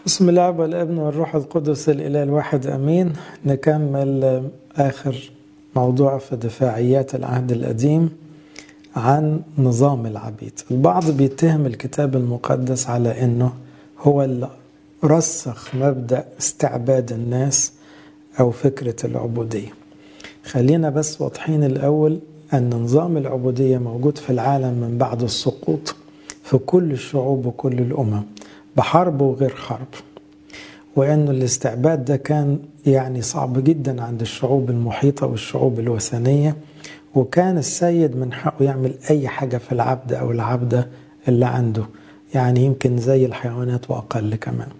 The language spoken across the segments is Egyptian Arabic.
بسم الله والابن والروح القدس الإله الواحد أمين نكمل آخر موضوع في دفاعيات العهد القديم عن نظام العبيد البعض بيتهم الكتاب المقدس على أنه هو اللي رسخ مبدأ استعباد الناس أو فكرة العبودية خلينا بس واضحين الأول أن نظام العبودية موجود في العالم من بعد السقوط في كل الشعوب وكل الأمم بحرب وغير حرب وأنه الاستعباد ده كان يعني صعب جدا عند الشعوب المحيطة والشعوب الوثنية وكان السيد من حقه يعمل أي حاجة في العبد أو العبدة اللي عنده يعني يمكن زي الحيوانات وأقل كمان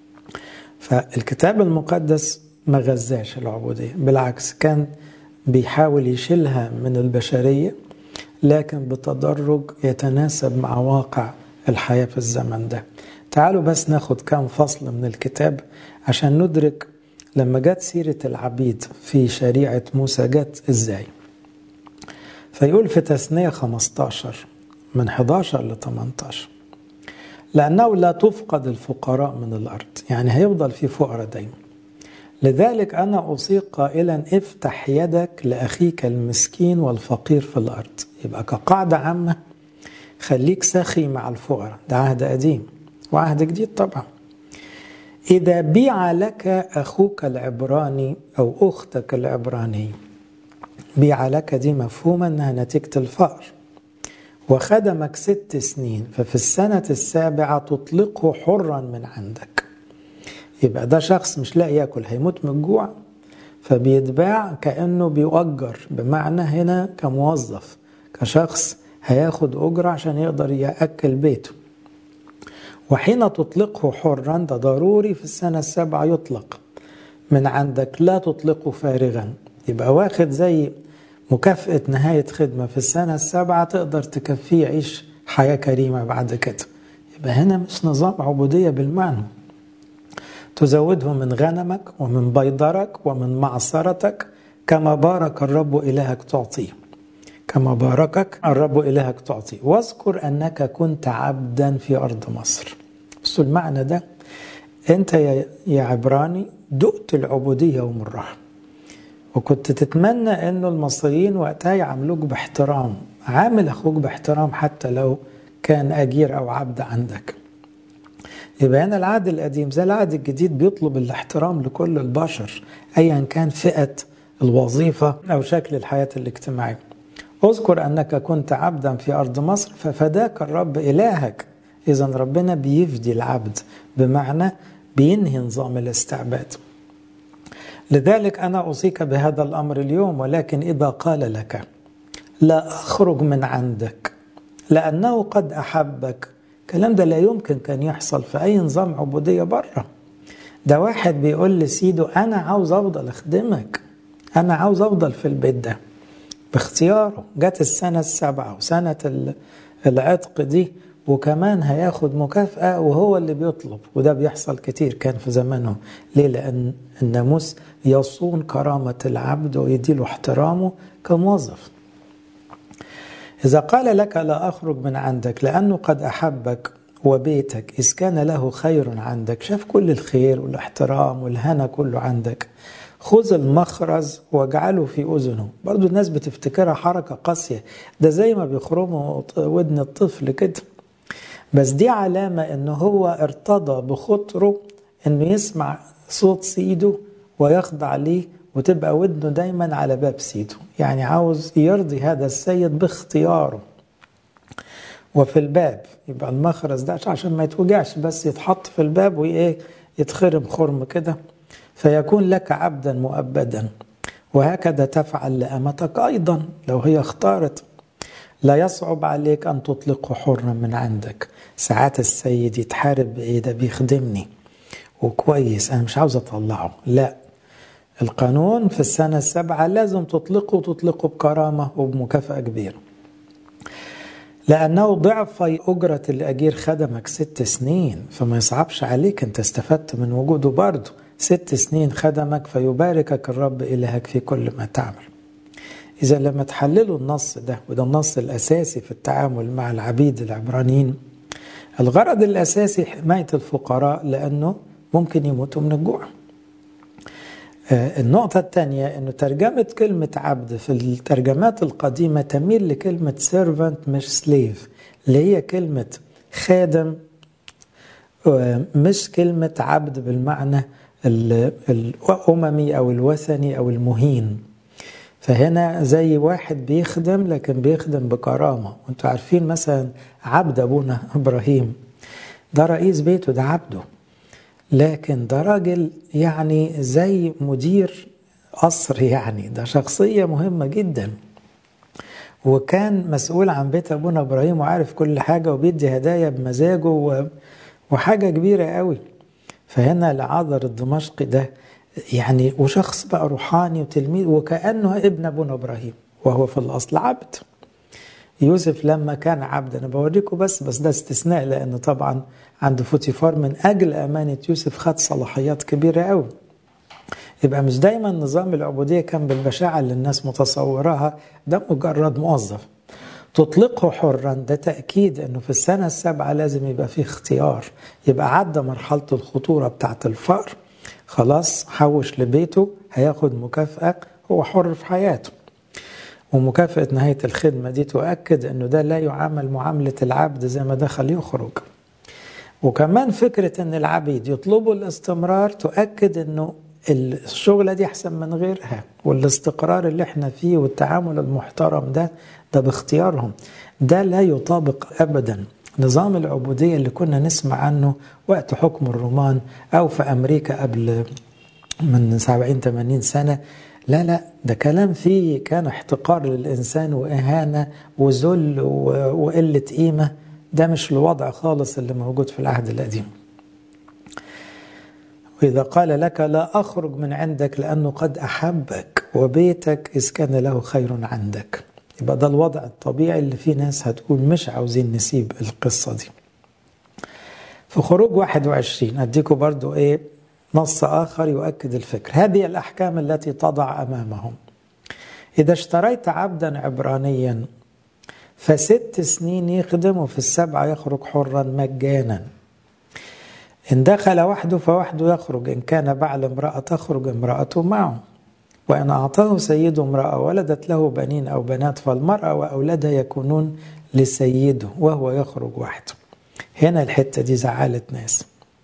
فالكتاب المقدس ما غزاش العبودية بالعكس كان بيحاول يشيلها من البشرية لكن بتدرج يتناسب مع واقع الحياة في الزمن ده تعالوا بس ناخد كام فصل من الكتاب عشان ندرك لما جت سيرة العبيد في شريعة موسى جت ازاي فيقول في تثنية 15 من 11 ل 18 لأنه لا تفقد الفقراء من الأرض يعني هيفضل في فقراء دايما لذلك أنا أوصيك قائلا افتح يدك لأخيك المسكين والفقير في الأرض يبقى كقاعدة عامة خليك سخي مع الفقراء ده عهد قديم وعهد جديد طبعا إذا بيع لك أخوك العبراني أو أختك العبراني بيع لك دي مفهومة أنها نتيجة الفقر وخدمك ست سنين ففي السنة السابعة تطلقه حرا من عندك يبقى ده شخص مش لاقي ياكل هيموت من الجوع فبيتباع كأنه بيؤجر بمعنى هنا كموظف كشخص هياخد أجرة عشان يقدر يأكل بيته وحين تطلقه حرا ده ضروري في السنة السابعة يطلق من عندك لا تطلقه فارغا يبقى واخد زي مكافأة نهاية خدمة في السنة السابعة تقدر تكفيه يعيش حياة كريمة بعد كده يبقى هنا مش نظام عبودية بالمعنى تزوده من غنمك ومن بيضرك ومن معصرتك كما بارك الرب إلهك تعطيه كما باركك الرب إلهك تعطيه واذكر أنك كنت عبدا في أرض مصر بس المعنى ده أنت يا عبراني دقت العبودية ومرها وكنت تتمنى أنه المصريين وقتها يعاملوك باحترام عامل أخوك باحترام حتى لو كان أجير أو عبد عندك يبقى هنا العهد القديم زي العهد الجديد بيطلب الاحترام لكل البشر أيا كان فئة الوظيفة أو شكل الحياة الاجتماعية اذكر أنك كنت عبدا في أرض مصر ففداك الرب إلهك إذا ربنا بيفدي العبد بمعنى بينهي نظام الاستعباد لذلك أنا أوصيك بهذا الأمر اليوم ولكن إذا قال لك لا أخرج من عندك لأنه قد أحبك الكلام ده لا يمكن كان يحصل في أي نظام عبودية بره ده واحد بيقول لسيده أنا عاوز أفضل أخدمك أنا عاوز أفضل في البيت ده باختياره جت السنة السابعة وسنة العتق دي وكمان هياخد مكافأة وهو اللي بيطلب وده بيحصل كتير كان في زمانهم ليه لأن الناموس يصون كرامة العبد ويديله احترامه كموظف إذا قال لك لا أخرج من عندك لأنه قد أحبك وبيتك إذ كان له خير عندك شاف كل الخير والاحترام والهنا كله عندك خذ المخرز واجعله في أذنه برضو الناس بتفتكرها حركة قاسية ده زي ما بيخرموا ودن الطفل كده بس دي علامة انه هو ارتضى بخطره انه يسمع صوت سيده ويخضع ليه وتبقى ودنه دايما على باب سيده يعني عاوز يرضي هذا السيد باختياره وفي الباب يبقى المخرز ده عشان ما يتوجعش بس يتحط في الباب وايه يتخرم خرم كده فيكون لك عبدا مؤبدا وهكذا تفعل لأمتك أيضا لو هي اختارت لا يصعب عليك أن تطلقه حرا من عندك ساعات السيد يتحارب بإيه ده بيخدمني وكويس أنا مش عاوز أطلعه لا القانون في السنة السابعة لازم تطلقه وتطلقه بكرامة وبمكافأة كبيرة لأنه ضعف أجرة الأجير خدمك ست سنين فما يصعبش عليك أنت استفدت من وجوده برضه ست سنين خدمك فيباركك الرب إلهك في كل ما تعمل إذا لما تحللوا النص ده وده النص الأساسي في التعامل مع العبيد العبرانيين الغرض الأساسي حماية الفقراء لأنه ممكن يموتوا من الجوع النقطة الثانية أنه ترجمة كلمة عبد في الترجمات القديمة تميل لكلمة servant مش slave اللي هي كلمة خادم مش كلمة عبد بالمعنى الأممي أو الوثني أو المهين فهنا زي واحد بيخدم لكن بيخدم بكرامة وانتوا عارفين مثلا عبد أبونا إبراهيم ده رئيس بيته ده عبده لكن ده راجل يعني زي مدير قصر يعني ده شخصية مهمة جدا وكان مسؤول عن بيت أبونا إبراهيم وعارف كل حاجة وبيدي هدايا بمزاجه وحاجة كبيرة قوي فهنا العذر الدمشقي ده يعني وشخص بقى روحاني وتلميذ وكأنه ابن أبونا إبراهيم وهو في الأصل عبد يوسف لما كان عبد أنا بوريكم بس بس ده استثناء لأن طبعا عند فوتيفار من أجل أمانة يوسف خد صلاحيات كبيرة قوي يبقى مش دايما نظام العبودية كان بالبشاعة اللي الناس متصوراها ده مجرد موظف تطلقه حرا ده تأكيد أنه في السنة السابعة لازم يبقى فيه اختيار يبقى عدى مرحلة الخطورة بتاعت الفقر خلاص حوش لبيته هياخد مكافأة هو حر في حياته ومكافأة نهاية الخدمة دي تؤكد أنه ده لا يعامل معاملة العبد زي ما دخل يخرج وكمان فكرة أن العبيد يطلبوا الاستمرار تؤكد أنه الشغلة دي أحسن من غيرها والاستقرار اللي احنا فيه والتعامل المحترم ده ده باختيارهم ده لا يطابق أبدا نظام العبودية اللي كنا نسمع عنه وقت حكم الرومان أو في أمريكا قبل من 70 80 سنة لا لا ده كلام فيه كان احتقار للإنسان وإهانة وذل وقلة قيمة ده مش الوضع خالص اللي موجود في العهد القديم وإذا قال لك لا أخرج من عندك لأنه قد أحبك وبيتك إذ كان له خير عندك يبقى ده الوضع الطبيعي اللي فيه ناس هتقول مش عاوزين نسيب القصة دي في خروج 21 أديكم برضو إيه نص آخر يؤكد الفكر هذه الأحكام التي تضع أمامهم إذا اشتريت عبدا عبرانيا فست سنين يخدم وفي السبعة يخرج حرا مجانا إن دخل وحده فوحده يخرج إن كان بعل امرأة تخرج امرأته معه وإن أعطاه سيده امرأة ولدت له بنين أو بنات فالمرأة وأولادها يكونون لسيده وهو يخرج وحده هنا الحتة دي زعلت ناس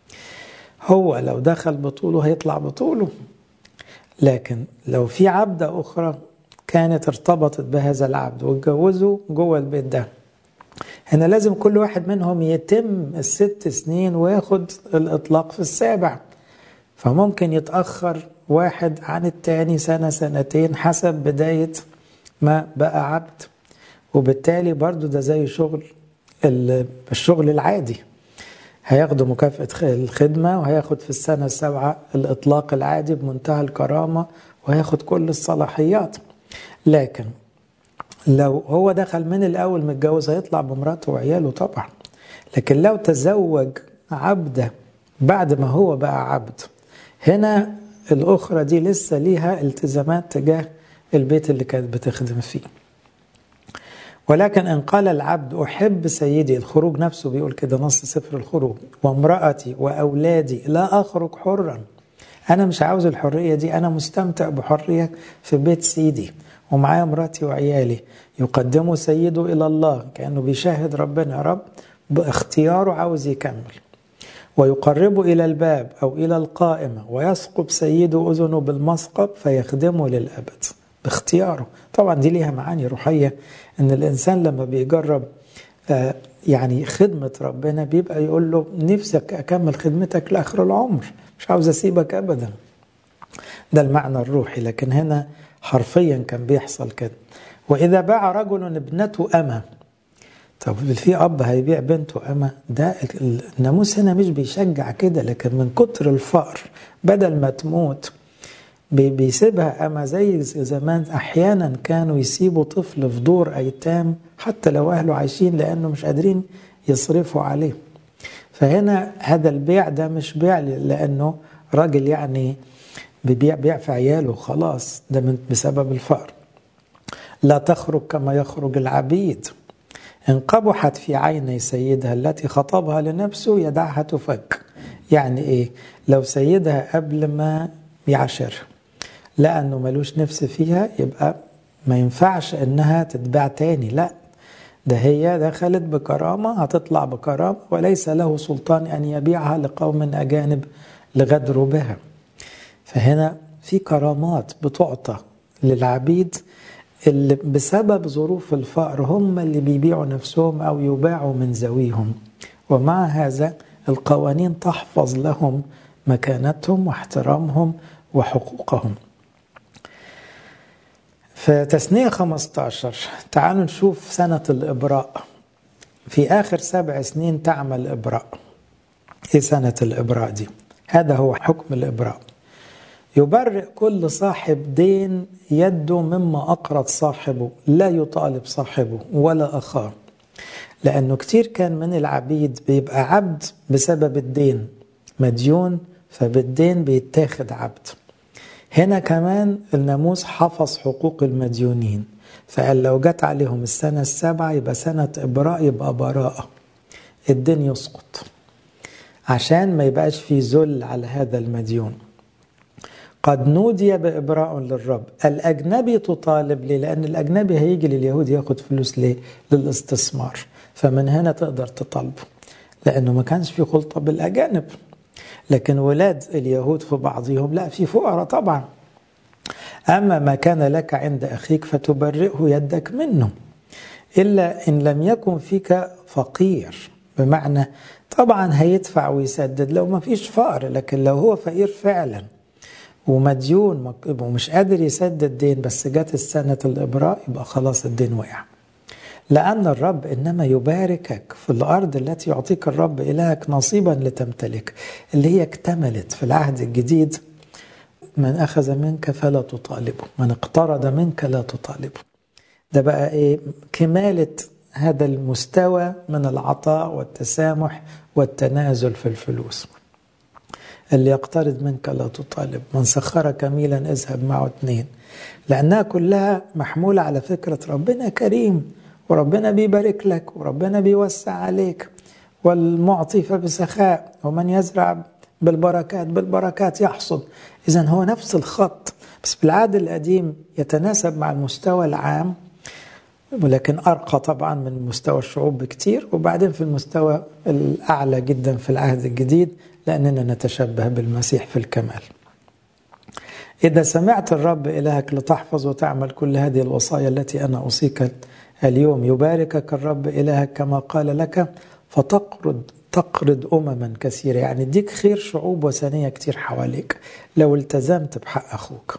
هو لو دخل بطوله هيطلع بطوله لكن لو في عبدة أخرى كانت ارتبطت بهذا العبد واتجوزوا جوه البيت ده هنا لازم كل واحد منهم يتم الست سنين وياخد الإطلاق في السابع فممكن يتأخر واحد عن التاني سنة سنتين حسب بداية ما بقى عبد وبالتالي برضو ده زي شغل الشغل العادي هياخدوا مكافأة الخدمة وهياخد في السنة السابعة الإطلاق العادي بمنتهى الكرامة وهياخد كل الصلاحيات لكن لو هو دخل من الأول متجوز هيطلع بمراته وعياله طبعا لكن لو تزوج عبده بعد ما هو بقى عبد هنا الأخرى دي لسه ليها التزامات تجاه البيت اللي كانت بتخدم فيه ولكن إن قال العبد أحب سيدي الخروج نفسه بيقول كده نص سفر الخروج وامرأتي وأولادي لا أخرج حرا أنا مش عاوز الحرية دي أنا مستمتع بحرية في بيت سيدي ومعايا مراتي وعيالي يقدموا سيده إلى الله كأنه بيشاهد ربنا يا رب باختياره عاوز يكمل ويقربه إلى الباب أو إلى القائمة ويثقب سيده أذنه بالمثقب فيخدمه للأبد باختياره طبعا دي ليها معاني روحية ان الانسان لما بيجرب يعني خدمة ربنا بيبقى يقول له نفسك اكمل خدمتك لاخر العمر مش عاوز اسيبك ابدا ده المعنى الروحي لكن هنا حرفيا كان بيحصل كده واذا باع رجل ابنته اما طب في اب هيبيع بنته اما ده الناموس هنا مش بيشجع كده لكن من كتر الفقر بدل ما تموت بيسيبها أما زي زمان أحيانا كانوا يسيبوا طفل في دور أيتام حتى لو أهله عايشين لأنه مش قادرين يصرفوا عليه فهنا هذا البيع ده مش بيع لأنه راجل يعني بيبيع بيع في عياله خلاص ده من بسبب الفقر لا تخرج كما يخرج العبيد إن قبحت في عيني سيدها التي خطبها لنفسه يدعها تفك يعني ايه لو سيدها قبل ما يعاشرها لانه ملوش نفس فيها يبقى ما ينفعش انها تتباع تاني لا ده هي دخلت بكرامة هتطلع بكرامة وليس له سلطان أن يبيعها لقوم أجانب لغدروا بها فهنا في كرامات بتعطى للعبيد اللي بسبب ظروف الفقر هم اللي بيبيعوا نفسهم أو يباعوا من ذويهم ومع هذا القوانين تحفظ لهم مكانتهم واحترامهم وحقوقهم في تثنية 15 تعالوا نشوف سنة الإبراء في آخر سبع سنين تعمل إبراء إيه سنة الإبراء دي هذا هو حكم الإبراء يبرئ كل صاحب دين يده مما أقرض صاحبه لا يطالب صاحبه ولا أخاه لأنه كتير كان من العبيد بيبقى عبد بسبب الدين مديون فبالدين بيتاخد عبد هنا كمان الناموس حفظ حقوق المديونين فقال لو جت عليهم السنة السابعة يبقى سنة إبراء يبقى براءة الدين يسقط عشان ما يبقاش في ذل على هذا المديون قد نودي بإبراء للرب الأجنبي تطالب ليه لأن الأجنبي هيجي لليهود ياخد فلوس ليه للاستثمار فمن هنا تقدر تطالبه لأنه ما كانش في خلطة بالأجانب لكن ولاد اليهود في بعضهم لا في فقراء طبعا أما ما كان لك عند أخيك فتبرئه يدك منه إلا إن لم يكن فيك فقير بمعنى طبعا هيدفع ويسدد لو ما فيش فقر لكن لو هو فقير فعلا ومديون ومش قادر يسدد دين بس جت السنة الإبراء يبقى خلاص الدين وقع لأن الرب إنما يباركك في الأرض التي يعطيك الرب إلهك نصيبا لتمتلك اللي هي اكتملت في العهد الجديد من أخذ منك فلا تطالبه من اقترض منك لا تطالبه ده بقى إيه كمالة هذا المستوى من العطاء والتسامح والتنازل في الفلوس اللي يقترض منك لا تطالب من سخرك ميلا اذهب معه اثنين لأنها كلها محمولة على فكرة ربنا كريم وربنا بيبارك لك وربنا بيوسع عليك والمعطي فبسخاء ومن يزرع بالبركات بالبركات يحصد إذا هو نفس الخط بس بالعهد القديم يتناسب مع المستوى العام ولكن أرقى طبعا من مستوى الشعوب بكتير وبعدين في المستوى الأعلى جدا في العهد الجديد لأننا نتشبه بالمسيح في الكمال إذا سمعت الرب إلهك لتحفظ وتعمل كل هذه الوصايا التي أنا أوصيك اليوم يباركك الرب إلهك كما قال لك فتقرض تقرض أمما كثيرة يعني ديك خير شعوب وثنية كتير حواليك لو التزمت بحق أخوك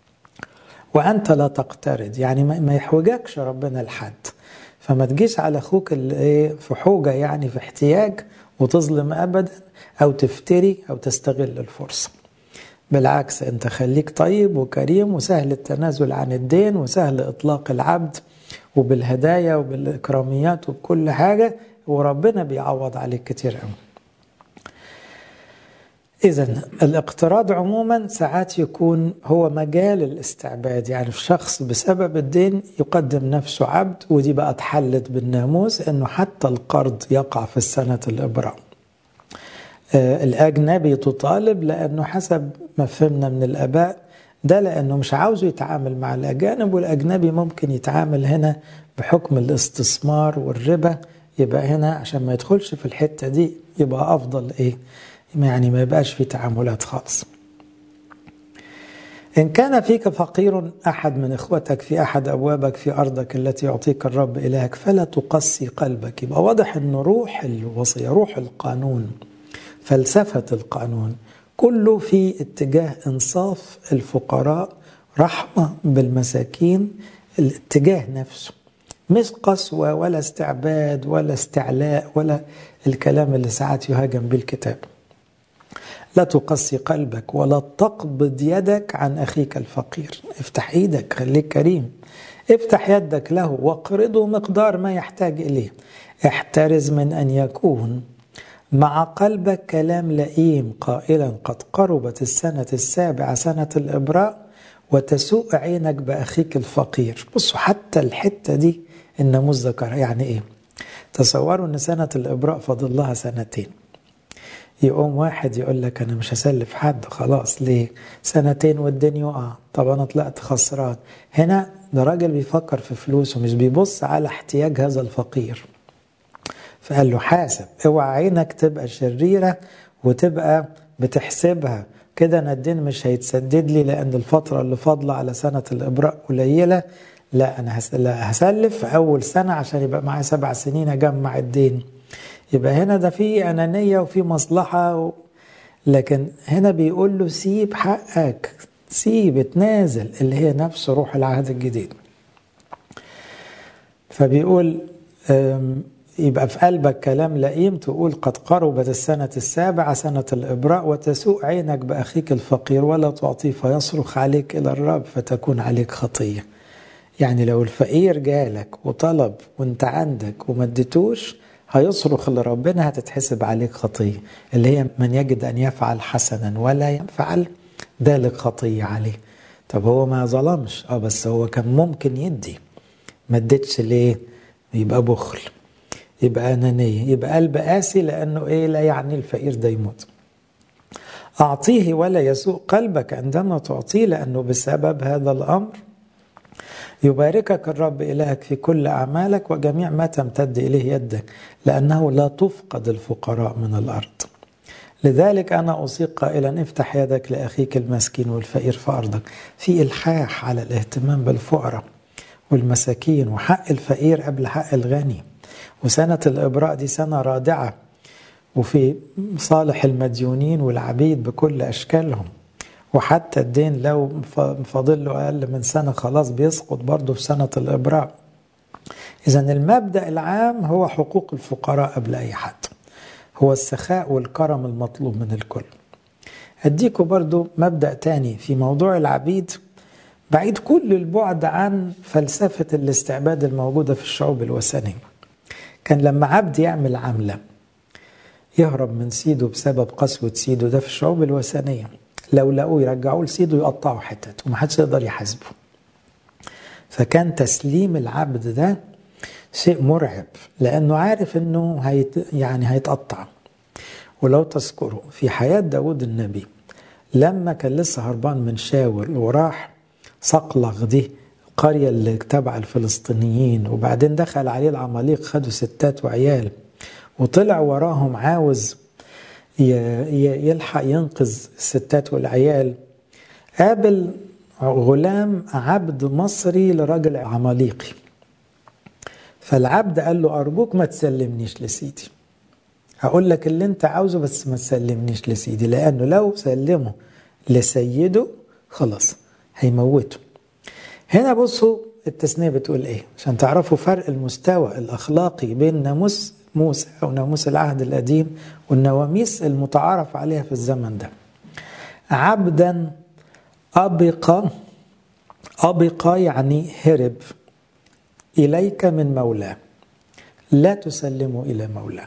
وأنت لا تقترض يعني ما يحوجكش ربنا لحد فما تجيش على أخوك اللي في حوجة يعني في احتياج وتظلم أبدا أو تفتري أو تستغل الفرصة بالعكس أنت خليك طيب وكريم وسهل التنازل عن الدين وسهل إطلاق العبد وبالهدايا وبالإكراميات وبكل حاجة وربنا بيعوض عليك كتير قوي إذا الاقتراض عموما ساعات يكون هو مجال الاستعباد يعني الشخص بسبب الدين يقدم نفسه عبد ودي بقى اتحلت بالناموس انه حتى القرض يقع في السنة الإبراء آه الأجنبي تطالب لأنه حسب ما فهمنا من الآباء ده لأنه مش عاوزه يتعامل مع الأجانب والأجنبي ممكن يتعامل هنا بحكم الاستثمار والربا يبقى هنا عشان ما يدخلش في الحتة دي يبقى أفضل إيه يعني ما يبقاش في تعاملات خالص إن كان فيك فقير أحد من إخوتك في أحد أبوابك في أرضك التي يعطيك الرب إلهك فلا تقسي قلبك يبقى واضح أن روح الوصية روح القانون فلسفة القانون كله في اتجاه إنصاف الفقراء رحمة بالمساكين الاتجاه نفسه مش قسوة ولا استعباد ولا استعلاء ولا الكلام اللي ساعات يهاجم بالكتاب لا تقسي قلبك ولا تقبض يدك عن أخيك الفقير افتح ايدك خليك كريم افتح يدك له واقرضه مقدار ما يحتاج إليه احترز من أن يكون مع قلبك كلام لئيم قائلا قد قربت السنة السابعة سنة الإبراء وتسوء عينك بأخيك الفقير بصوا حتى الحتة دي الناموس ذكرها يعني إيه تصوروا أن سنة الإبراء فاضل لها سنتين يقوم واحد يقول لك أنا مش هسلف حد خلاص ليه سنتين والدنيا يقع طب أنا طلعت خسران هنا ده راجل بيفكر في فلوسه مش بيبص على احتياج هذا الفقير فقال له حاسب اوعى عينك تبقى شريرة وتبقى بتحسبها كده انا الدين مش هيتسدد لي لان الفترة اللي فاضلة على سنة الابراء قليلة لا انا هسلف في اول سنة عشان يبقى معايا سبع سنين اجمع الدين يبقى هنا ده في انانية وفي مصلحة و... لكن هنا بيقول له سيب حقك سيب اتنازل اللي هي نفس روح العهد الجديد فبيقول يبقى في قلبك كلام لئيم تقول قد قربت السنة السابعة سنة الإبراء وتسوء عينك بأخيك الفقير ولا تعطيه فيصرخ عليك إلى الرب فتكون عليك خطية يعني لو الفقير جالك وطلب وانت عندك وما اديتوش هيصرخ لربنا هتتحسب عليك خطية اللي هي من يجد أن يفعل حسنا ولا يفعل ذلك خطية عليه طب هو ما ظلمش اه بس هو كان ممكن يدي ما اديتش ليه يبقى بخل يبقى أنانية يبقى قلب قاسي لأنه إيه لا يعني الفقير ده يموت أعطيه ولا يسوء قلبك عندما تعطيه لأنه بسبب هذا الأمر يباركك الرب إلهك في كل أعمالك وجميع ما تمتد إليه يدك لأنه لا تفقد الفقراء من الأرض لذلك أنا أوصيك قائلا افتح يدك لأخيك المسكين والفقير في أرضك في إلحاح على الاهتمام بالفقراء والمساكين وحق الفقير قبل حق الغني وسنة الإبراء دي سنة رادعة وفي صالح المديونين والعبيد بكل أشكالهم وحتى الدين لو فاضل له أقل من سنة خلاص بيسقط برضه في سنة الإبراء إذا المبدأ العام هو حقوق الفقراء قبل أي حد هو السخاء والكرم المطلوب من الكل أديكم برضو مبدأ تاني في موضوع العبيد بعيد كل البعد عن فلسفة الاستعباد الموجودة في الشعوب الوثنية كان لما عبد يعمل عملة يهرب من سيده بسبب قسوة سيده ده في الشعوب الوثنية لو لقوه يرجعوه لسيده يقطعوا حتت ومحدش يقدر يحاسبه فكان تسليم العبد ده شيء مرعب لأنه عارف أنه هيت يعني هيتقطع ولو تذكروا في حياة داود النبي لما كان لسه هربان من شاول وراح صقلغ دي القرية اللي تبع الفلسطينيين وبعدين دخل عليه العماليق خدوا ستات وعيال وطلع وراهم عاوز يلحق ينقذ الستات والعيال قابل غلام عبد مصري لراجل عماليقي فالعبد قال له أرجوك ما تسلمنيش لسيدي هقول لك اللي انت عاوزه بس ما تسلمنيش لسيدي لأنه لو سلمه لسيده خلاص هيموته هنا بصوا التثنية بتقول ايه عشان تعرفوا فرق المستوى الأخلاقي بين ناموس موسى أو ناموس العهد القديم والنواميس المتعارف عليها في الزمن ده عبدا أبق أبق يعني هرب إليك من مولاه لا تسلمه إلى مولاه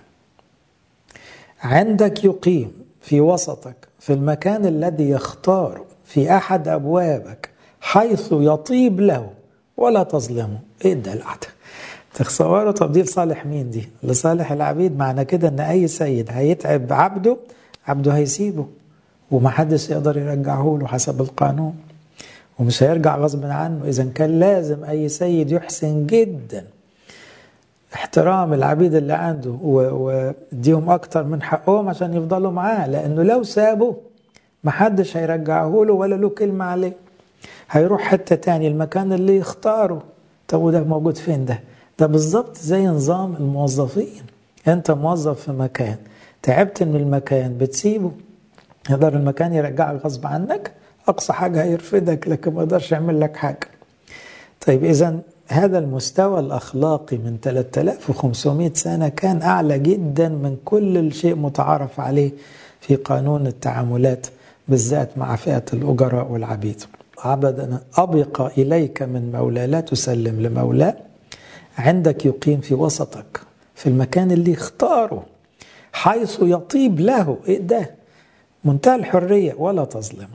عندك يقيم في وسطك في المكان الذي يختار في أحد أبوابك حيث يطيب له ولا تظلمه إيه ده القعدة تتصوروا طب دي لصالح مين دي لصالح العبيد معنى كده ان اي سيد هيتعب عبده عبده هيسيبه ومحدش يقدر يرجعه له حسب القانون ومش هيرجع غصب عنه اذا كان لازم اي سيد يحسن جدا احترام العبيد اللي عنده واديهم اكتر من حقهم عشان يفضلوا معاه لانه لو سابه محدش هيرجعه له ولا له كلمة عليه هيروح حتة تاني المكان اللي يختاره طب وده موجود فين ده ده بالظبط زي نظام الموظفين انت موظف في مكان تعبت من المكان بتسيبه يقدر المكان يرجعك غصب عنك اقصى حاجه هيرفدك لكن ما يقدرش يعمل لك حاجه طيب اذا هذا المستوى الاخلاقي من 3500 سنه كان اعلى جدا من كل شيء متعارف عليه في قانون التعاملات بالذات مع فئه الاجراء والعبيد عبدا ابق اليك من مولى لا تسلم لمولاه عندك يقيم في وسطك في المكان اللي يختاره حيث يطيب له ايه ده منتهى الحريه ولا تظلم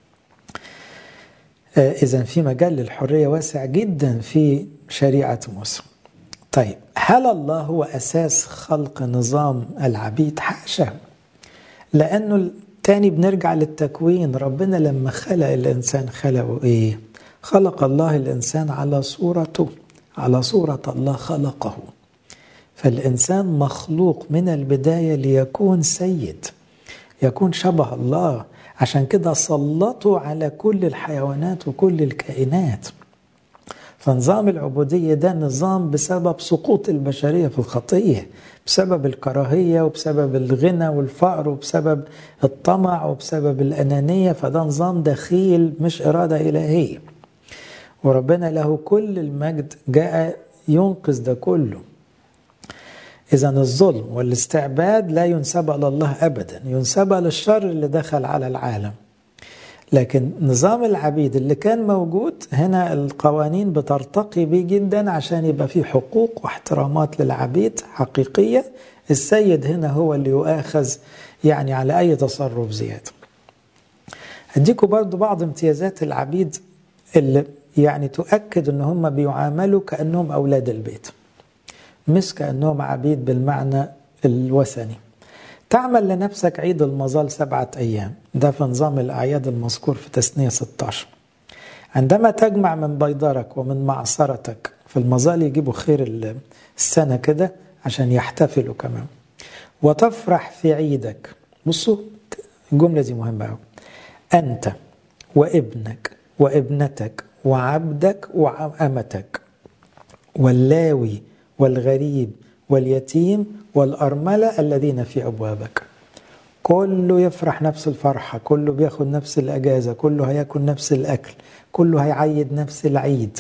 آه اذا في مجال للحريه واسع جدا في شريعه موسى طيب هل الله هو اساس خلق نظام العبيد حاشا لأنه تاني بنرجع للتكوين ربنا لما خلق الإنسان خلقه إيه خلق الله الإنسان على صورته على صورة الله خلقه فالإنسان مخلوق من البداية ليكون سيد يكون شبه الله عشان كده سلطوا على كل الحيوانات وكل الكائنات فنظام العبودية ده نظام بسبب سقوط البشرية في الخطية بسبب الكراهية وبسبب الغنى والفقر وبسبب الطمع وبسبب الأنانية فده نظام دخيل مش إرادة إلهية وربنا له كل المجد جاء ينقذ ده كله إذا الظلم والاستعباد لا ينسب إلى الله أبدا ينسب للشر اللي دخل على العالم لكن نظام العبيد اللي كان موجود هنا القوانين بترتقي بيه جدا عشان يبقى فيه حقوق واحترامات للعبيد حقيقية السيد هنا هو اللي يؤاخذ يعني على أي تصرف زيادة أديكم برضو بعض امتيازات العبيد اللي يعني تؤكد ان هم بيعاملوا كأنهم أولاد البيت مش كأنهم عبيد بالمعنى الوثني تعمل لنفسك عيد المظال سبعة أيام ده في نظام الأعياد المذكور في تسنية 16 عندما تجمع من بيدرك ومن معصرتك في المظال يجيبوا خير السنة كده عشان يحتفلوا كمان وتفرح في عيدك بصوا الجملة دي مهمة أوي أنت وابنك وابنتك وعبدك وأمتك واللاوي والغريب واليتيم والأرملة الذين في أبوابك كله يفرح نفس الفرحة كله بياخد نفس الأجازة كله هياكل نفس الأكل كله هيعيد نفس العيد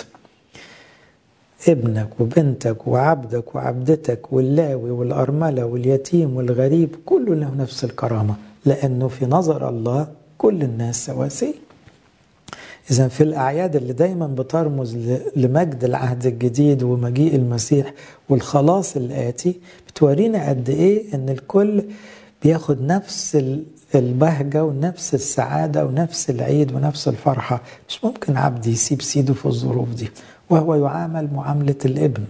ابنك وبنتك وعبدك وعبدتك واللاوي والأرملة واليتيم والغريب كله له نفس الكرامة لأنه في نظر الله كل الناس سواسية إذا في الأعياد اللي دايما بترمز لمجد العهد الجديد ومجيء المسيح والخلاص الآتي بتورينا قد إيه إن الكل بياخد نفس البهجة ونفس السعادة ونفس العيد ونفس الفرحة مش ممكن عبد يسيب سيده في الظروف دي وهو يعامل معاملة الابن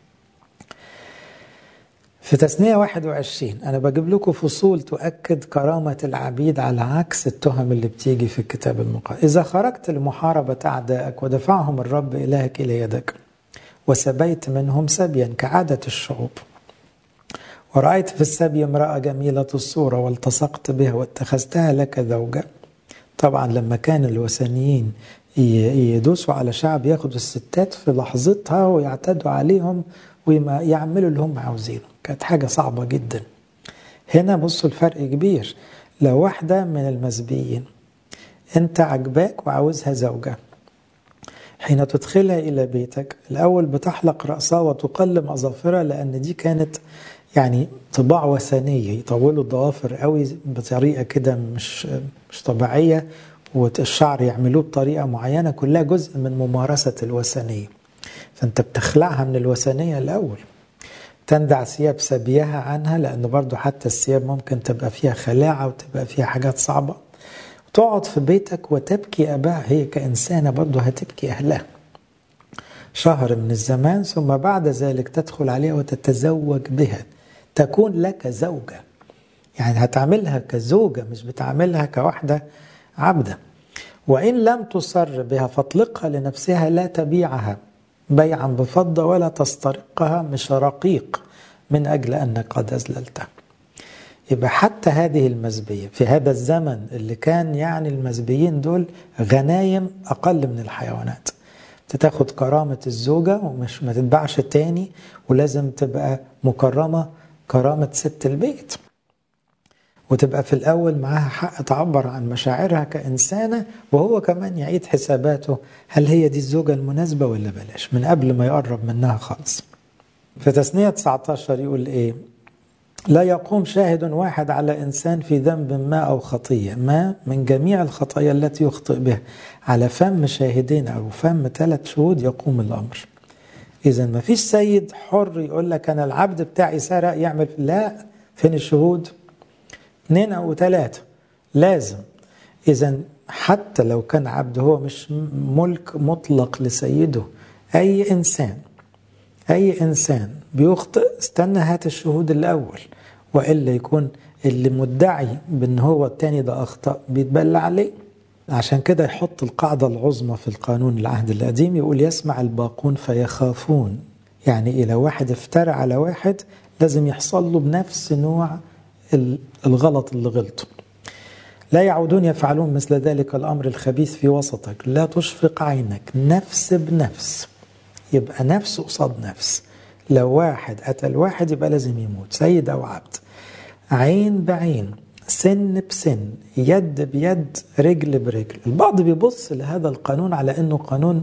في تثنية 21 أنا بجيب لكم فصول تؤكد كرامة العبيد على عكس التهم اللي بتيجي في الكتاب المقدس إذا خرجت لمحاربة أعدائك ودفعهم الرب إلهك إلى يدك وسبيت منهم سبيا كعادة الشعوب ورأيت في السبي امرأة جميلة الصورة والتصقت بها واتخذتها لك زوجة طبعا لما كان الوثنيين يدوسوا على شعب ياخدوا الستات في لحظتها ويعتدوا عليهم ويعملوا اللي هم عاوزينه كانت حاجة صعبة جدا هنا بصوا الفرق كبير لو واحدة من المزبيين انت عجباك وعاوزها زوجة حين تدخلها إلى بيتك الأول بتحلق رأسها وتقلم أظافرها لأن دي كانت يعني طباع وثنية يطولوا الضوافر قوي بطريقة كده مش مش طبيعية والشعر يعملوه بطريقة معينة كلها جزء من ممارسة الوثنية فأنت بتخلعها من الوثنية الأول تندع ثياب سبيها عنها لأن برضو حتى الثياب ممكن تبقى فيها خلاعة وتبقى فيها حاجات صعبة تقعد في بيتك وتبكي أباها هي كإنسانة برضو هتبكي أهلها شهر من الزمان ثم بعد ذلك تدخل عليها وتتزوج بها تكون لك زوجة يعني هتعملها كزوجة مش بتعملها كواحدة عبدة وإن لم تصر بها فاطلقها لنفسها لا تبيعها بيعا بفضة ولا تسترقها مش رقيق من أجل أنك قد أذللتها يبقى حتى هذه المزبية في هذا الزمن اللي كان يعني المزبيين دول غنايم أقل من الحيوانات تاخد كرامة الزوجة ومش ما تتباعش تاني ولازم تبقى مكرمة كرامة ست البيت وتبقى في الأول معاها حق تعبر عن مشاعرها كإنسانة وهو كمان يعيد حساباته هل هي دي الزوجة المناسبة ولا بلاش من قبل ما يقرب منها خالص في تثنية 19 يقول إيه لا يقوم شاهد واحد على إنسان في ذنب ما أو خطية ما من جميع الخطايا التي يخطئ بها على فم شاهدين أو فم ثلاث شهود يقوم الأمر إذا ما فيش سيد حر يقول لك أنا العبد بتاعي سرق يعمل لا فين الشهود اثنين أو ثلاثة لازم إذا حتى لو كان عبد هو مش ملك مطلق لسيده أي إنسان أي إنسان بيخطئ استنى هات الشهود الأول وإلا يكون اللي مدعي بان هو التاني ده اخطا بيتبلى عليه عشان كده يحط القاعدة العظمى في القانون العهد القديم يقول يسمع الباقون فيخافون يعني إيه لو واحد افترى على واحد لازم يحصل له بنفس نوع الغلط اللي غلطه لا يعودون يفعلون مثل ذلك الأمر الخبيث في وسطك لا تشفق عينك نفس بنفس يبقى نفس قصاد نفس لو واحد قتل واحد يبقى لازم يموت سيد أو عبد عين بعين سن بسن يد بيد رجل برجل البعض بيبص لهذا القانون على انه قانون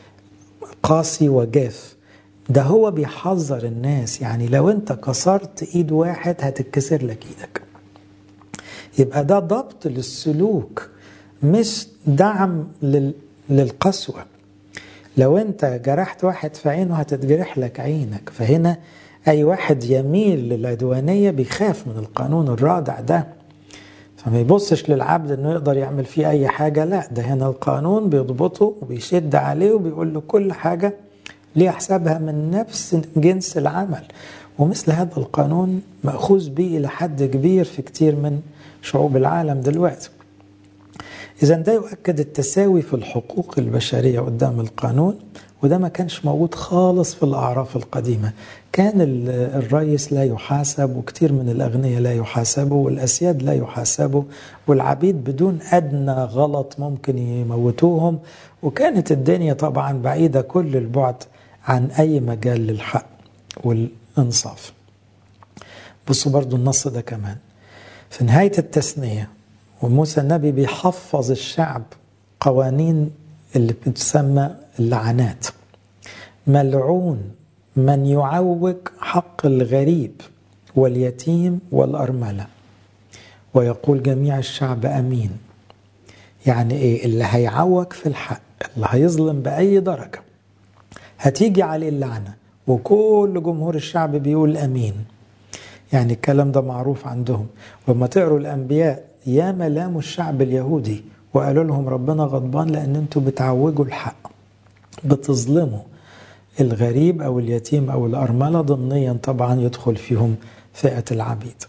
قاسي وجاف ده هو بيحذر الناس يعني لو انت كسرت ايد واحد هتتكسر لك ايدك يبقى ده ضبط للسلوك مش دعم للقسوة لو انت جرحت واحد في عينه هتتجرح لك عينك فهنا اي واحد يميل للعدوانية بيخاف من القانون الرادع ده فما يبصش للعبد انه يقدر يعمل فيه اي حاجة لا ده هنا القانون بيضبطه وبيشد عليه وبيقول له كل حاجة ليه حسابها من نفس جنس العمل ومثل هذا القانون مأخوذ به إلى حد كبير في كتير من شعوب العالم دلوقتي إذا ده يؤكد التساوي في الحقوق البشرية قدام القانون وده ما كانش موجود خالص في الأعراف القديمة كان الرئيس لا يحاسب وكثير من الأغنياء لا يحاسبوا والأسياد لا يحاسبوا والعبيد بدون أدنى غلط ممكن يموتوهم وكانت الدنيا طبعا بعيدة كل البعد عن أي مجال للحق والإنصاف بصوا برضو النص ده كمان في نهاية التثنية وموسى النبي بيحفظ الشعب قوانين اللي بتسمى اللعنات ملعون من يعوج حق الغريب واليتيم والأرملة ويقول جميع الشعب أمين يعني إيه اللي هيعوج في الحق اللي هيظلم بأي درجة هتيجي عليه اللعنة وكل جمهور الشعب بيقول أمين يعني الكلام ده معروف عندهم وما تقروا الأنبياء يا ملام الشعب اليهودي وقالوا لهم ربنا غضبان لأن انتوا بتعوجوا الحق بتظلموا الغريب أو اليتيم أو الأرملة ضمنيا طبعا يدخل فيهم فئة العبيد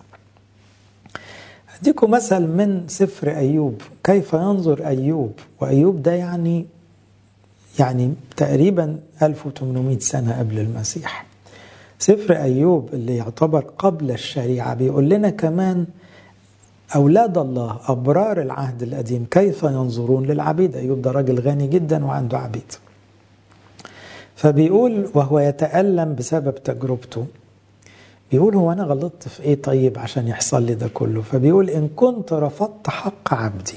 أديكم مثل من سفر أيوب كيف ينظر أيوب وأيوب ده يعني يعني تقريبا 1800 سنة قبل المسيح سفر أيوب اللي يعتبر قبل الشريعة بيقول لنا كمان أولاد الله أبرار العهد القديم كيف ينظرون للعبيد أيوب ده راجل غني جدا وعنده عبيد فبيقول وهو يتألم بسبب تجربته بيقول هو أنا غلطت في إيه طيب عشان يحصل لي ده كله فبيقول إن كنت رفضت حق عبدي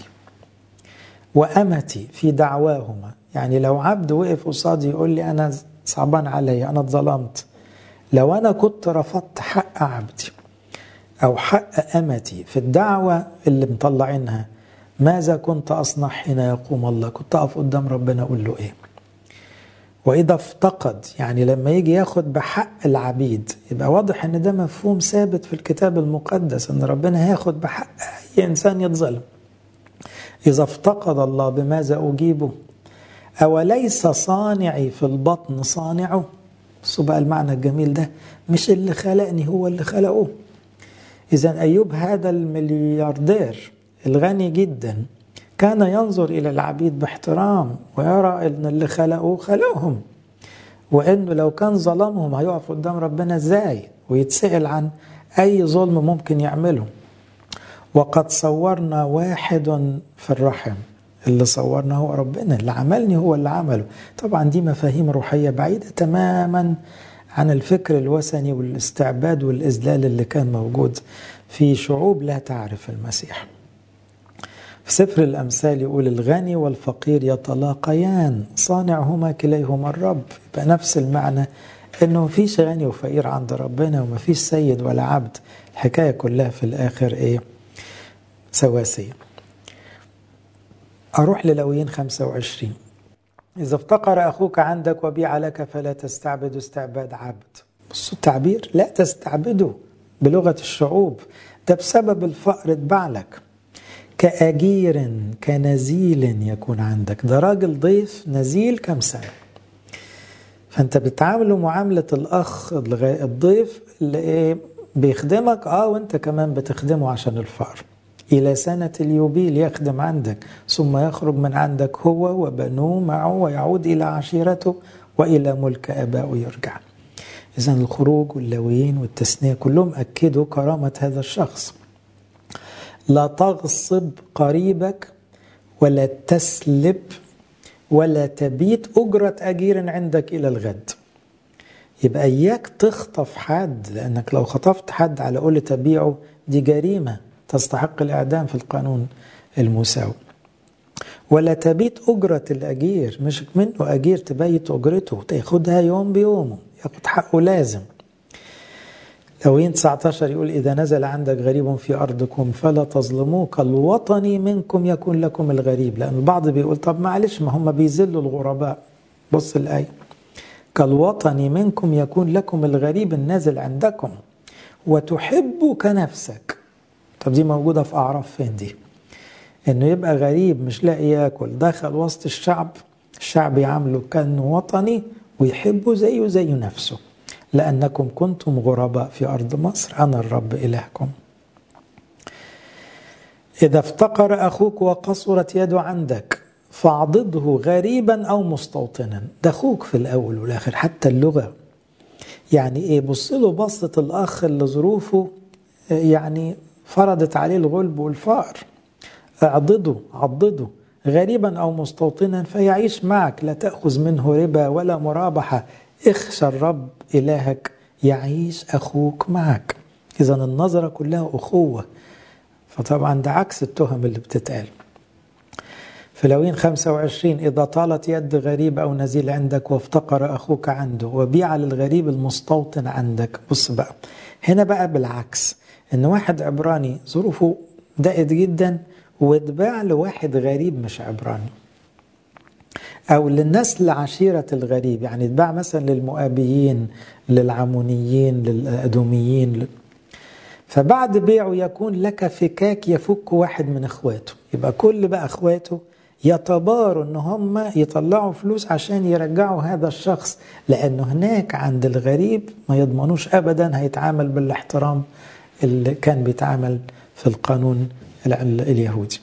وأمتي في دعواهما يعني لو عبد وقف قصادي يقول لي أنا صعبان عليا أنا اتظلمت لو أنا كنت رفضت حق عبدي أو حق أمتي في الدعوة اللي مطلعينها ماذا كنت أصنع حين يقوم الله كنت أقف قدام ربنا أقول له إيه وإذا افتقد يعني لما يجي ياخد بحق العبيد يبقى واضح إن ده مفهوم ثابت في الكتاب المقدس إن ربنا هياخد بحق أي إنسان يتظلم إذا افتقد الله بماذا أجيبه أوليس صانعي في البطن صانعه بصوا بقى المعنى الجميل ده مش اللي خلقني هو اللي خلقه إذا أيوب هذا الملياردير الغني جدا كان ينظر إلى العبيد باحترام ويرى أن اللي خلقوه خلقهم وأنه لو كان ظلمهم هيقف قدام ربنا إزاي ويتسأل عن أي ظلم ممكن يعمله وقد صورنا واحد في الرحم اللي صورنا هو ربنا اللي عملني هو اللي عمله طبعا دي مفاهيم روحية بعيدة تماما عن الفكر الوثني والاستعباد والإذلال اللي كان موجود في شعوب لا تعرف المسيح في سفر الأمثال يقول الغني والفقير يتلاقيان صانعهما كليهما الرب يبقى نفس المعنى انه مفيش غني وفقير عند ربنا ومفيش سيد ولا عبد الحكاية كلها في الآخر ايه سواسية أروح للويين 25 إذا افتقر أخوك عندك وبيع لك فلا تستعبد استعباد عبد بصوا التعبير لا تستعبده بلغة الشعوب ده بسبب الفقر اتباع لك كأجير كنزيل يكون عندك ده راجل ضيف نزيل كم سنة فأنت بتعامله معاملة الأخ الضيف اللي إيه بيخدمك اه وانت كمان بتخدمه عشان الفقر إلى سنة اليوبيل يخدم عندك ثم يخرج من عندك هو وبنوه معه ويعود إلى عشيرته وإلى ملك آبائه يرجع إذا الخروج واللويين والتثنية كلهم أكدوا كرامة هذا الشخص لا تغصب قريبك ولا تسلب ولا تبيت أجرة أجير عندك إلى الغد يبقى إياك تخطف حد لأنك لو خطفت حد على قول تبيعه دي جريمة تستحق الإعدام في القانون المساوي ولا تبيت أجرة الأجير مش منه أجير تبيت أجرته تاخدها يوم بيومه ياخد حقه لازم لوين 19 يقول إذا نزل عندك غريب في أرضكم فلا تظلموه كالوطني منكم يكون لكم الغريب لأن البعض بيقول طب معلش ما هم بيذلوا الغرباء بص الآية كالوطني منكم يكون لكم الغريب النازل عندكم وتحب كنفسك طب دي موجودة في أعراف فين دي إنه يبقى غريب مش لاقي ياكل دخل وسط الشعب الشعب يعامله كأنه وطني ويحبه زيه زي نفسه لأنكم كنتم غرباء في أرض مصر أنا الرب إلهكم إذا افتقر أخوك وقصرت يده عندك فاعضده غريبا أو مستوطنا ده أخوك في الأول والآخر حتى اللغة يعني إيه بص له بصة الأخ اللي ظروفه يعني فرضت عليه الغلب والفقر اعضده عضده غريبا أو مستوطنا فيعيش معك لا تأخذ منه ربا ولا مرابحة اخشى الرب إلهك يعيش أخوك معك إذا النظرة كلها أخوة فطبعا ده عكس التهم اللي بتتقال في لوين 25 إذا طالت يد غريب أو نزيل عندك وافتقر أخوك عنده وبيع للغريب المستوطن عندك بص بقى هنا بقى بالعكس إن واحد عبراني ظروفه ضاقت جدا واتباع لواحد غريب مش عبراني أو للنسل عشيرة الغريب يعني اتباع مثلا للمؤابيين للعمونيين للأدوميين فبعد بيعه يكون لك فكاك يفك واحد من اخواته يبقى كل بقى اخواته يتباروا ان هم يطلعوا فلوس عشان يرجعوا هذا الشخص لانه هناك عند الغريب ما يضمنوش ابدا هيتعامل بالاحترام اللي كان بيتعامل في القانون اليهودي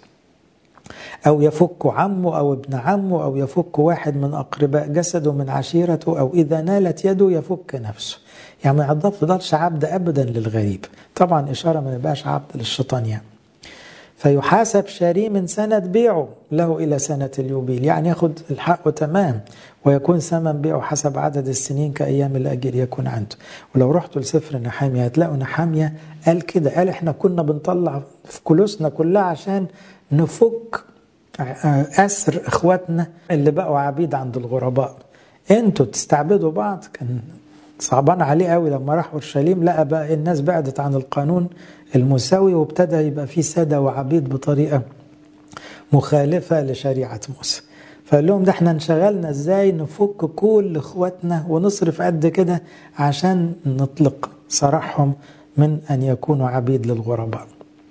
أو يفك عمه أو ابن عمه أو يفك واحد من أقرباء جسده من عشيرته أو إذا نالت يده يفك نفسه يعني ما يفضلش عبد أبدا للغريب طبعا إشارة ما يبقاش عبد للشيطان يعني فيحاسب شاريه من سنة بيعه له إلى سنة اليوبيل يعني ياخد الحق تمام ويكون ثمن بيعه حسب عدد السنين كأيام الأجر يكون عنده ولو رحتوا لسفر نحامية هتلاقوا نحامية قال كده قال احنا كنا بنطلع في فلوسنا كلها عشان نفك أسر إخواتنا اللي بقوا عبيد عند الغرباء انتوا تستعبدوا بعض كان صعبان عليه قوي لما راح اورشليم لقى بقى الناس بعدت عن القانون المساوي وابتدى يبقى في ساده وعبيد بطريقه مخالفه لشريعه موسى فقال لهم ده احنا انشغلنا ازاي نفك كل اخواتنا ونصرف قد كده عشان نطلق سراحهم من ان يكونوا عبيد للغرباء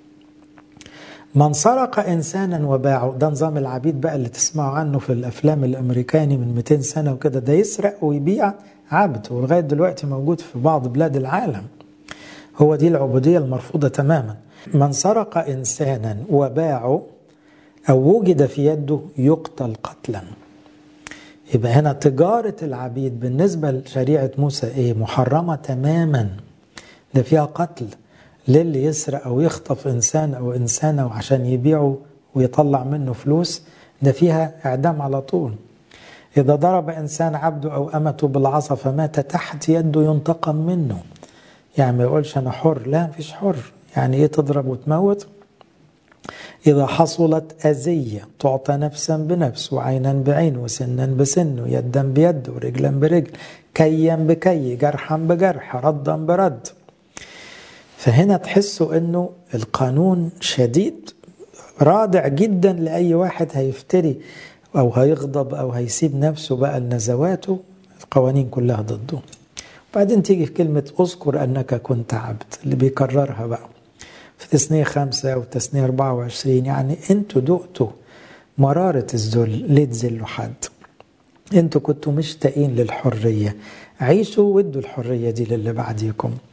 من سرق انسانا وباعه ده نظام العبيد بقى اللي تسمعوا عنه في الافلام الامريكاني من 200 سنه وكده ده يسرق ويبيع عبد ولغايه دلوقتي موجود في بعض بلاد العالم هو دي العبوديه المرفوضه تماما من سرق انسانا وباعه او وجد في يده يقتل قتلا يبقى هنا تجاره العبيد بالنسبه لشريعه موسى ايه محرمه تماما ده فيها قتل للي يسرق او يخطف انسان او انسانه وعشان يبيعه ويطلع منه فلوس ده فيها اعدام على طول إذا ضرب إنسان عبده أو أمته بالعصا فمات تحت يده ينتقم منه يعني ما يقولش أنا حر لا مفيش حر يعني إيه تضرب وتموت إذا حصلت أذية تعطى نفسا بنفس وعينا بعين وسنا بسن ويدا بيد ورجلا برجل كيا بكي جرحا بجرح ردا برد فهنا تحسوا انه القانون شديد رادع جدا لاي واحد هيفتري او هيغضب او هيسيب نفسه بقى لنزواته القوانين كلها ضده بعدين تيجي في كلمة اذكر انك كنت عبد اللي بيكررها بقى في تثنية خمسة أو تثنية 24 يعني انتوا دقتوا مرارة الذل ليه تذلوا حد انتوا كنتوا مشتاقين للحرية عيشوا وادوا الحرية دي للي بعديكم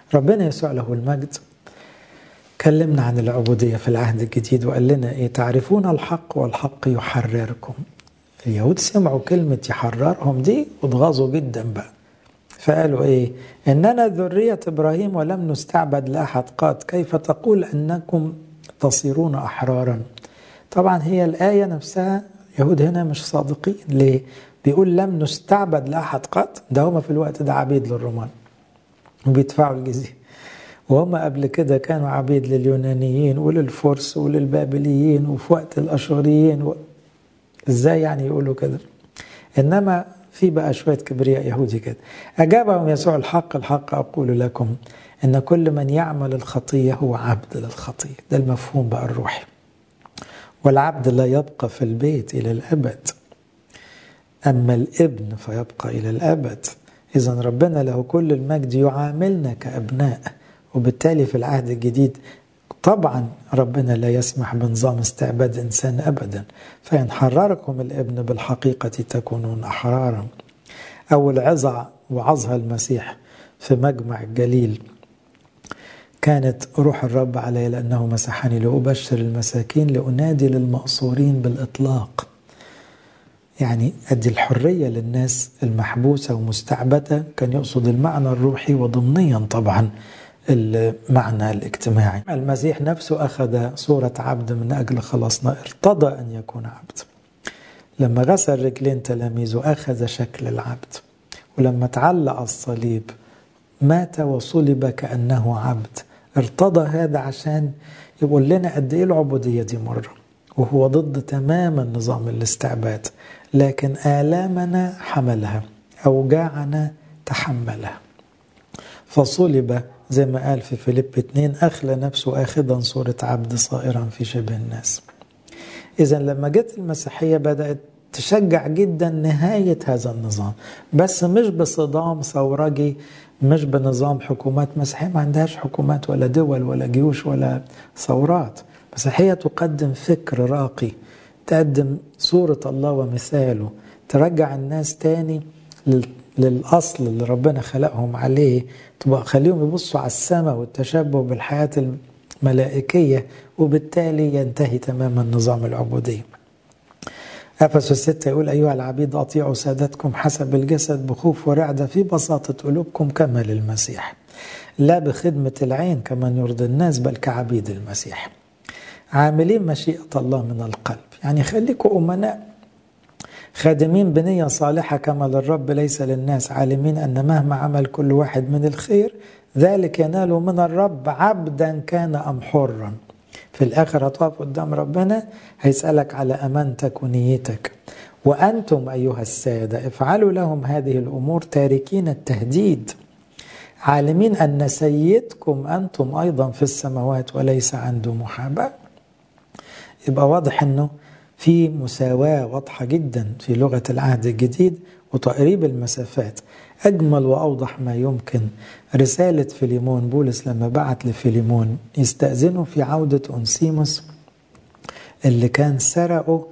ربنا يسوع له المجد كلمنا عن العبودية في العهد الجديد وقال لنا إيه تعرفون الحق والحق يحرركم اليهود سمعوا كلمة يحررهم دي واتغاظوا جدا بقى فقالوا إيه إننا ذرية إبراهيم ولم نستعبد لأحد قط كيف تقول أنكم تصيرون أحرارا طبعا هي الآية نفسها يهود هنا مش صادقين ليه بيقول لم نستعبد لأحد قط ده هما في الوقت ده عبيد للرومان وبيدفعوا الجزية وهم قبل كده كانوا عبيد لليونانيين وللفرس وللبابليين وفي وقت الأشوريين و... ازاي يعني يقولوا كده انما في بقى شويه كبرياء يهودي كده اجابهم يسوع الحق الحق اقول لكم ان كل من يعمل الخطيه هو عبد للخطيه ده المفهوم بقى الروحي والعبد لا يبقى في البيت الى الابد اما الابن فيبقى الى الابد اذا ربنا له كل المجد يعاملنا كابناء وبالتالي في العهد الجديد طبعا ربنا لا يسمح بنظام استعباد انسان ابدا فان حرركم الابن بالحقيقه تكونون احرارا اول عظه وعظها المسيح في مجمع الجليل كانت روح الرب علي لانه مسحني لابشر المساكين لانادي للمأسورين بالاطلاق يعني ادي الحريه للناس المحبوسه ومستعبده كان يقصد المعنى الروحي وضمنيا طبعا المعنى الاجتماعي المسيح نفسه أخذ صورة عبد من أجل خلاصنا ارتضى أن يكون عبد لما غسل رجلين تلاميذه أخذ شكل العبد ولما تعلق على الصليب مات وصلب كأنه عبد ارتضى هذا عشان يقول لنا قد ايه العبودية دي مرة وهو ضد تماما نظام الاستعباد لكن آلامنا حملها أوجاعنا تحملها فصلب زي ما قال في فيليب 2 أخلى نفسه آخذا صورة عبد صائرا في شبه الناس إذا لما جت المسيحية بدأت تشجع جدا نهاية هذا النظام بس مش بصدام ثورجي مش بنظام حكومات مسيحية ما عندهاش حكومات ولا دول ولا جيوش ولا ثورات مسيحية تقدم فكر راقي تقدم صورة الله ومثاله ترجع الناس تاني للأصل اللي ربنا خلقهم عليه تبقى خليهم يبصوا على السماء والتشبه بالحياة الملائكية وبالتالي ينتهي تماما نظام العبودية أفسس 6 يقول أيها العبيد أطيعوا سادتكم حسب الجسد بخوف ورعدة في بساطة قلوبكم كما للمسيح لا بخدمة العين كمن يرضي الناس بل كعبيد المسيح عاملين مشيئة الله من القلب يعني خليكم أمناء خادمين بنية صالحة كما للرب ليس للناس عالمين أن مهما عمل كل واحد من الخير ذلك ينال من الرب عبدا كان أم حرا في الآخر هتقف قدام ربنا هيسألك على أمانتك ونيتك وأنتم أيها السادة افعلوا لهم هذه الأمور تاركين التهديد عالمين أن سيدكم أنتم أيضا في السماوات وليس عنده محاباة يبقى واضح أنه في مساواة واضحة جدا في لغة العهد الجديد وتقريب المسافات أجمل وأوضح ما يمكن رسالة فيليمون بولس لما بعت لفيليمون يستأذنه في عودة أنسيموس اللي كان سرقه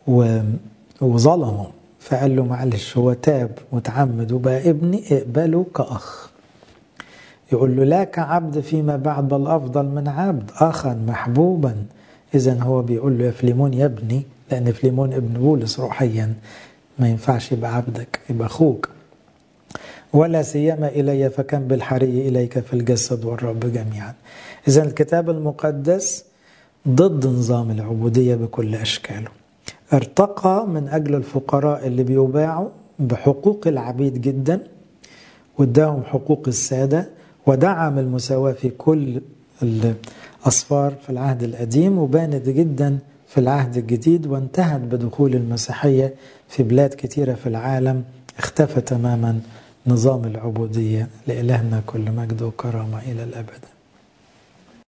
وظلمه فقال له معلش هو تاب متعمد وبقى ابني اقبله كأخ يقول له لا كعبد فيما بعد بل أفضل من عبد أخا محبوبا إذا هو بيقول له يا فليمون يا ابني لأن فليمون ابن بولس روحيا ما ينفعش يبقى عبدك يبقى أخوك ولا سيما إلي فكم بالحري إليك في الجسد والرب جميعا إذا الكتاب المقدس ضد نظام العبودية بكل أشكاله ارتقى من أجل الفقراء اللي بيباعوا بحقوق العبيد جدا واداهم حقوق السادة ودعم المساواة في كل الأصفار في العهد القديم وبانت جدا في العهد الجديد وانتهت بدخول المسيحية في بلاد كثيرة في العالم اختفى تماما نظام العبودية لإلهنا كل مجد وكرامة إلى الأبد